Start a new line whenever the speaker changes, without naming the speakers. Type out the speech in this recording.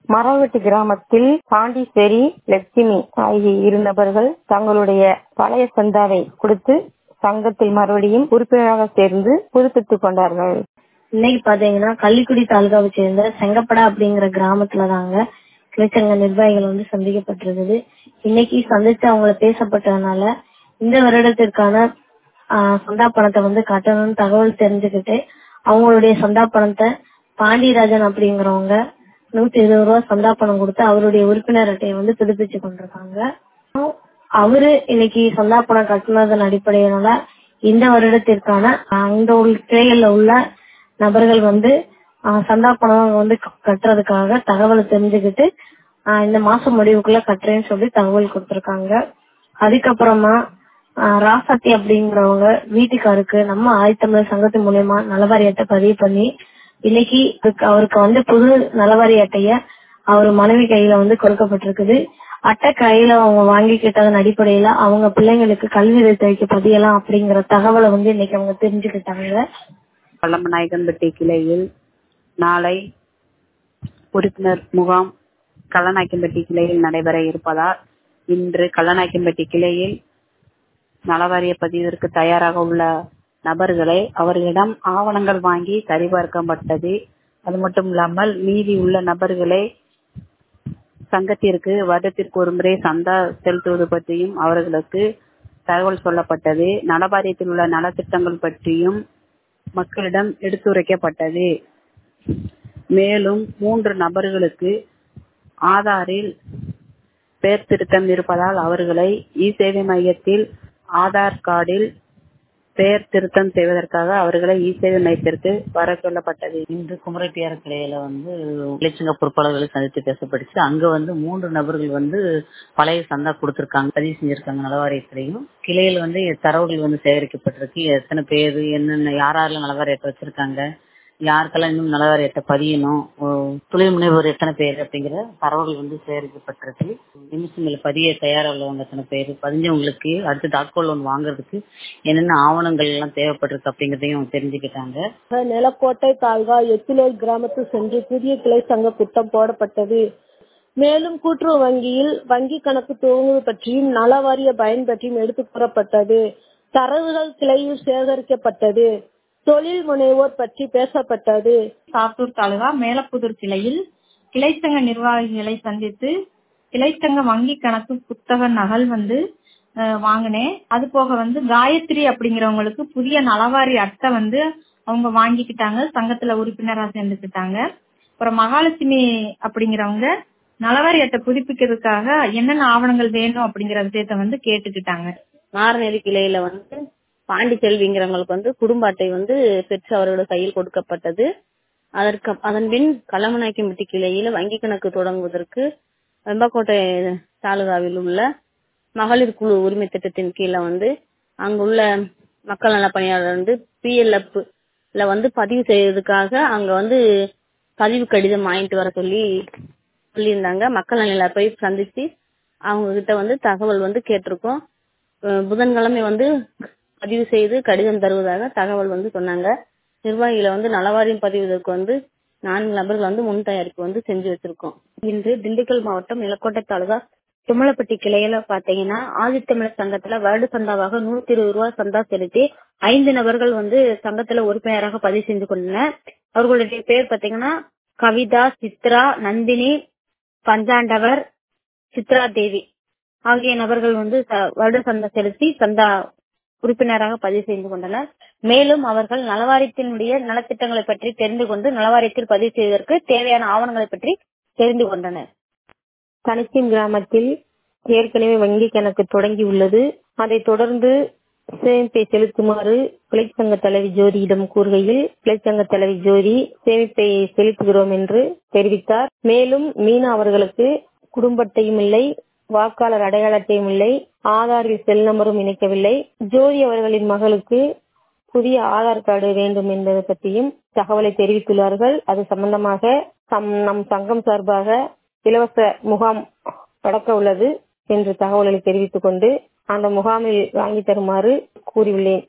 மரவெட்டி கிராமத்தில் பாண்டிச்சேரி லட்சுமி ஆகிய இரு நபர்கள் தங்களுடைய பழைய சந்தாவை கொடுத்து சங்கத்தில் மறுபடியும் உறுப்பினராக சேர்ந்து புதுப்பித்துக் கொண்டார்கள்
இன்னைக்கு பாத்தீங்கன்னா கள்ளிக்குடி தாலுகாவை சேர்ந்த செங்கப்படா அப்படிங்கிற கிராமத்துல தாங்க கிளைச்சங்க நிர்வாகிகள் வந்து சந்திக்கப்பட்டிருக்குது இன்னைக்கு சந்திச்சு அவங்கள பேசப்பட்டதுனால இந்த வருடத்திற்கான ஆஹ், சந்தா பணத்தை வந்து கட்டணும்னு தகவல் தெரிஞ்சுக்கிட்டு அவங்களுடைய சந்தா பணத்தை பாண்டியராஜன் அப்படிங்கிறவங்க நூத்தி இருபது ரூபா சந்தா பணம் கொடுத்து அவருடைய உறுப்பினர் அட்டையை வந்து புதுப்பிச்சு கொண்டிருக்காங்க அவரு இன்னைக்கு சந்தா பணம் கட்டுனதன் அடிப்படையினால இந்த வருடத்திற்கான அந்த உள்ள கிளைகள்ல உள்ள நபர்கள் வந்து ஆஹ், சந்தா பணம் வந்து க- கட்டுறதுக்காக தகவலை தெரிஞ்சுக்கிட்டு ஆஹ், இந்த மாசம் முடிவுக்குள்ள கட்டுறேன்னு சொல்லி தகவல் கொடுத்திருக்காங்க அதுக்கப்புறமா ஆஹ், ராசாத்தி அப்படிங்கிறவங்க வீட்டுக்காருக்கு நம்ம ஆயத்தமிழர் சங்கத்து மூலியமா நலவாரி அட்டை பதிவு பண்ணி இன்னைக்கு அதுக்கு- அவருக்கு வந்து புது நலவாரி அட்டைய அவர் மனைவி கையில வந்து கொடுக்கப்பட்டிருக்குது அட்டை கையில அவங்க வாங்கிக்கிட்டதன் அடிப்படையில அவங்க பிள்ளைங்களுக்கு கல்வி வைக்க பதியலாம் அப்படிங்கிற தகவலை வந்து இன்னைக்கு அவங்க தெரிஞ்சுக்கிட்டாங்க
கள்ளமநாயக்கன்பட்டி கிளையில் நாளை உறுப்பினர் முகாம் கள்ளநாயக்கன்பட்டி கிளையில் நடைபெற இருப்பதால் இன்று கள்ளநாயக்கன்பட்டி கிளையில் நலவாரிய பதிவிற்கு தயாராக உள்ள நபர்களை அவர்களிடம் ஆவணங்கள் வாங்கி சரிபார்க்கப்பட்டது அது மட்டும் இல்லாமல் மீதி உள்ள நபர்களை சங்கத்திற்கு வருடத்திற்கு ஒரு முறை சந்தா செலுத்துவது பற்றியும் அவர்களுக்கு தகவல் சொல்லப்பட்டது நலவாரியத்தில் உள்ள நலத்திட்டங்கள் பற்றியும் மக்களிடம் எடுத்துரைக்கப்பட்டது மேலும் மூன்று நபர்களுக்கு ஆதாரில் பெயர் திருத்தம் இருப்பதால் அவர்களை இ சேவை மையத்தில் ஆதார் கார்டில் பெயர் திருத்தம் செய்வதற்காக அவர்களை இ சேவை மையத்திற்கு வர சொல்லப்பட்டது
இன்று குமரட்டியார் கிளையில வந்து இளைச்சங்க பொறுப்பாளர்களை சந்தித்து பேசப்பட்டுச்சு அங்க வந்து மூன்று நபர்கள் வந்து பழைய சந்தா கொடுத்திருக்காங்க பதிவு செஞ்சிருக்காங்க நலவாரியத்திலையும் கிளையில வந்து தரவுகள் வந்து சேகரிக்கப்பட்டிருக்கு எத்தனை பேர் என்னென்ன யாரெல்லாம் நலவாரியத்தை வச்சிருக்காங்க யாருக்கெல்லாம் இன்னும் நலவாரியத்தை பதியணும் ஓ, தொழில் முனைவோர் எத்தனை பேர் அப்படிங்கிற தரவுகள் வந்து சேகரிக்கப்பட்டிருக்கு நிமிஷங்கள் பதிய தயாரா உள்ளவங்க எத்தனை பேர் பதிஞ்சவங்களுக்கு அடுத்து டாட்கோ லோன் வாங்குறதுக்கு என்னென்ன ஆவணங்கள் எல்லாம் தேவைப்பட்டிருக்கு அப்படிங்கறதையும் தெரிஞ்சுக்கிட்டாங்க
நிலக்கோட்டை தாழ்வா எத்திலோர் கிராமத்தில் சென்று புதிய கிளை சங்க கூட்டம் போடப்பட்டது மேலும் கூட்டுறவு வங்கியில் வங்கி கணக்கு துவங்குவது பற்றியும் நலவாரிய பயன் பற்றியும் எடுத்துக் கூறப்பட்டது தரவுகள் கிளையில் சேகரிக்கப்பட்டது தொழில் முனைவோர் பற்றி பேசப்பட்டது
சாத்தூர் தாலுகா மேலப்புதூர் கிளையில் கிளைச்சங்க நிர்வாகிகளை சந்தித்து கிளைச்சங்க வங்கி கணக்கு புத்தக நகல் வந்து அஹ், வாங்கினேன் அது போக வந்து காயத்ரி அப்படிங்கிறவங்களுக்கு புதிய நலவாரி அட்டை வந்து அவங்க வாங்கிக்கிட்டாங்க சங்கத்துல உறுப்பினரா சேர்ந்துக்கிட்டாங்க அப்புறம் மகாலட்சுமி அப்படிங்கிறவங்க நலவாரி அட்டை புதுப்பிக்கிறதுக்காக என்னென்ன ஆவணங்கள் வேணும் அப்படிங்கிற விஷயத்த வந்து கேட்டுக்கிட்டாங்க
நாரநெறி கிளையில வந்து பாண்டிச்செல்விங்கிறவங்களுக்கு வந்து குடும்ப அட்டை வந்து பெற்று அவர்களோட கையில் கொடுக்கப்பட்டது அதற்கு அதன் பின் கள்ளமநாயக்கம்பட்டி கிளையில வங்கி கணக்கு தொடங்குவதற்கு வெம்பக்கோட்டை தாலுகாவில் உள்ள மகளிர் குழு உரிமை திட்டத்தின் கீழே வந்து அங்குள்ள மக்கள் நல பணியாளர் வந்து பிஎல்எஃப் ல வந்து பதிவு செய்யறதுக்காக அங்க வந்து பதிவு கடிதம் வாங்கிட்டு வர சொல்லி சொல்லியிருந்தாங்க மக்கள் நல போய் சந்திச்சு அவங்க கிட்ட வந்து தகவல் வந்து கேட்டிருக்கோம் அஹ் புதன்கிழமை வந்து பதிவு செய்து கடிதம் தருவதாக தகவல் வந்து சொன்னாங்க நிர்வாகிகளை வந்து நலவாரியம் பதிவதற்கு வந்து நான்கு நபர்கள் வந்து முன் தயாரிப்பு வந்து செஞ்சு வச்சிருக்கோம்
இன்று திண்டுக்கல் மாவட்டம் நிலக்கோட்டை தாலுகா தும்மலப்பட்டி கிளையில பாத்தீங்கன்னா ஆதித்தமிழர் சங்கத்துல வருட சந்தாவாக நூத்தி இருபது ரூபாய் சந்தா செலுத்தி ஐந்து நபர்கள் வந்து சங்கத்துல உறுப்பினராக பதிவு செஞ்சு கொண்டனர் அவர்களுடைய பேர் பாத்தீங்கன்னா கவிதா சித்ரா நந்தினி பஞ்சாண்டவர் சித்ரா தேவி ஆகிய நபர்கள் வந்து ச- வருட சந்தா செலுத்தி சந்தா உறுப்பினராக பதிவு செய்து கொண்டனர் மேலும் அவர்கள் நலவாரியத்தினுடைய நலத்திட்டங்களை பற்றி தெரிந்து கொண்டு நலவாரியத்தில் பதிவு செய்வதற்கு தேவையான ஆவணங்களை பற்றி தெரிந்து கொண்டனர்
தனிச்சின் கிராமத்தில் ஏற்கனவே வங்கி கணக்கு தொடங்கி உள்ளது அதைத் தொடர்ந்து சேமிப்பை செலுத்துமாறு கிளைச்சங்க தலைவி ஜோதியிடம் கூறுகையில் கிளைச்சங்க தலைவி ஜோதி சேமிப்பை செலுத்துகிறோம் என்று தெரிவித்தார் மேலும் மீனா அவர்களுக்கு குடும்ப அட்டையும் இல்லை வாக்காளர் அடையாள அட்டையும் இல்லை ஆதாரில் செல் நம்பரும் இணைக்கவில்லை ஜோதி அவர்களின் மகளுக்கு புதிய ஆதார் கார்டு வேண்டும் என்பது பற்றியும் தகவலை தெரிவித்துள்ளார்கள் அது சம்பந்தமாக சம்- நம் சங்கம் சார்பாக இலவச முகாம் நடக்க உள்ளது என்று தகவல்களை தெரிவித்துக் கொண்டு அந்த முகாமில் வாங்கி தருமாறு கூறியுள்ளேன்